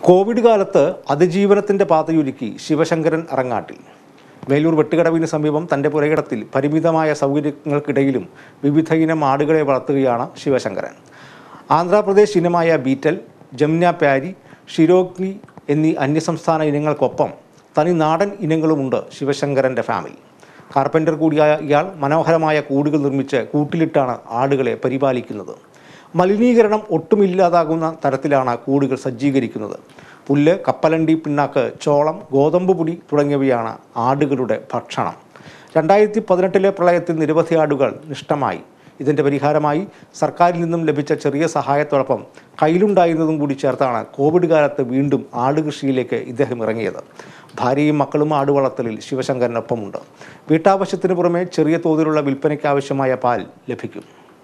Covid കാലത്ത് അതിജീവനത്തിന്റെ പാതയൊരുക്കി ശിവശങ്കരൻ അറങ്ങാട്ടിൽ വേലൂർ വെട്ടുകടവിന് സമീപം തന്റെ പുരയിടത്തിൽ പരിമിതമായ സൗകര്യങ്ങൾക്കിടയിലും വിവിധയിനം ആടുകളെ വളർത്തുകയാണ് ശിവശങ്കരൻ ആന്ധ്രാപ്രദേശ് ഇനമായ ബീറ്റൽ ജംന പ്യാരി ഷിരോഗ്നി എന്നീ അന്യസംസ്ഥാന ഇനങ്ങൾക്കൊപ്പം തനി നാടൻ ഇനങ്ങളുമുണ്ട് ശിവശങ്കരന്റെ ഫാമിലി കാർപ്പൻ്റർ കൂടിയായ ഇയാൾ മനോഹരമായ കൂടുകൾ നിർമ്മിച്ച് കൂട്ടിലിട്ടാണ് ആടുകളെ പരിപാലിക്കുന്നത് മലിനീകരണം ഒട്ടുമില്ലാതാകുന്ന തരത്തിലാണ് കൂടുകൾ സജ്ജീകരിക്കുന്നത് പുല്ല് കപ്പലണ്ടി പിണ്ണാക്ക് ചോളം ഗോതമ്പ് പൊടി തുടങ്ങിയവയാണ് ആടുകളുടെ ഭക്ഷണം രണ്ടായിരത്തി പതിനെട്ടിലെ പ്രളയത്തിൽ നിരവധി ആടുകൾ നഷ്ടമായി ഇതിൻ്റെ പരിഹാരമായി സർക്കാരിൽ നിന്നും ലഭിച്ച ചെറിയ സഹായത്തോടൊപ്പം കയ്യിലുണ്ടായിരുന്നതും കൂടി ചേർത്താണ് കോവിഡ് കാലത്ത് വീണ്ടും ആടുകൃഷിയിലേക്ക് ഇദ്ദേഹം ഇറങ്ങിയത് ഭാര്യയും മക്കളും ആടുവളർത്തലിൽ ശിവശങ്കരനൊപ്പമുണ്ട് വീട്ടാവശ്യത്തിന് പുറമെ ചെറിയ തോതിലുള്ള വിൽപ്പനയ്ക്ക് ആവശ്യമായ പാൽ ലഭിക്കും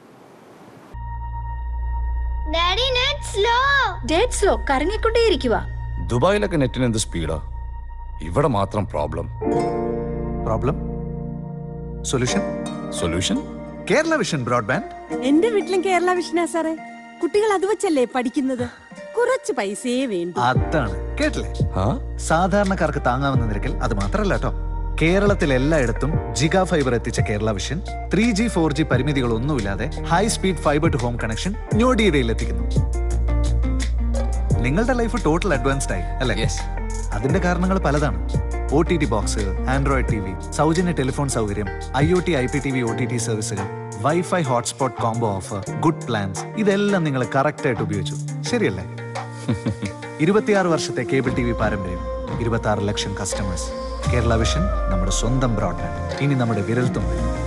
daddy net slow dead slow കറങ്ങിക്കൊണ്ടേയിരിക്കുക ദുബായിലൊക്കെ നെറ്റിന് എന്ത് സ്പീഡാ ഇവിടെ മാത്രം problem problem solution solution Kerala Vision broadband എന്റെ വീട്ടിലും കേരള വിഷനാ സാറേ കുട്ടികൾ അത് വെച്ചല്ലേ പഠിക്കുന്നത് കുറച്ച് പൈസയേ വേണ്ടു അതാണ് കേട്ടില്ലേ ആ സാധാരണക്കാർക്ക് താങ്ങാവുന്ന നിരക്കിൽ അത് മാത്രമല്ല കേട്ടോ കേരളത്തിൽ എല്ലായിടത്തും ജിഗ ഫൈബർ എത്തിച്ച Kerala Vision three G four G പരിമിതികളൊന്നുമില്ലാതെ high speed fibre to home connection ഞൊടിയിടയിൽ എത്തിക്കുന്നു നിങ്ങളുടെ ലൈഫ് ടോട്ടൽ അഡ്വാൻസ്ഡ് ആയി അല്ലേ Yes. അതിന്റെ കാരണങ്ങൾ പലതാണ് O T T box Android T V സൗജന്യ ടെലിഫോൺ സൗകര്യം I O T I P T V O T T സർവീസുകൾ WiFi hotspot combo offer good plans ഇതെല്ലാം നിങ്ങൾ കറക്റ്റ് ആയിട്ട് ഉപയോഗിച്ചു ശരിയല്ലേ ഇരുപത്തിയാറ് വർഷത്തെ കേബിൾ ടി വി പാരമ്പര്യം ഇരുപത്തി ആറ് ലക്ഷം കസ്റ്റമേഴ്സ് കേരള വിഷൻ നമ്മുടെ സ്വന്തം ബ്രോഡ്ബാൻഡ് ഇനി നമ്മുടെ വിരൽത്തുമ്പിൽ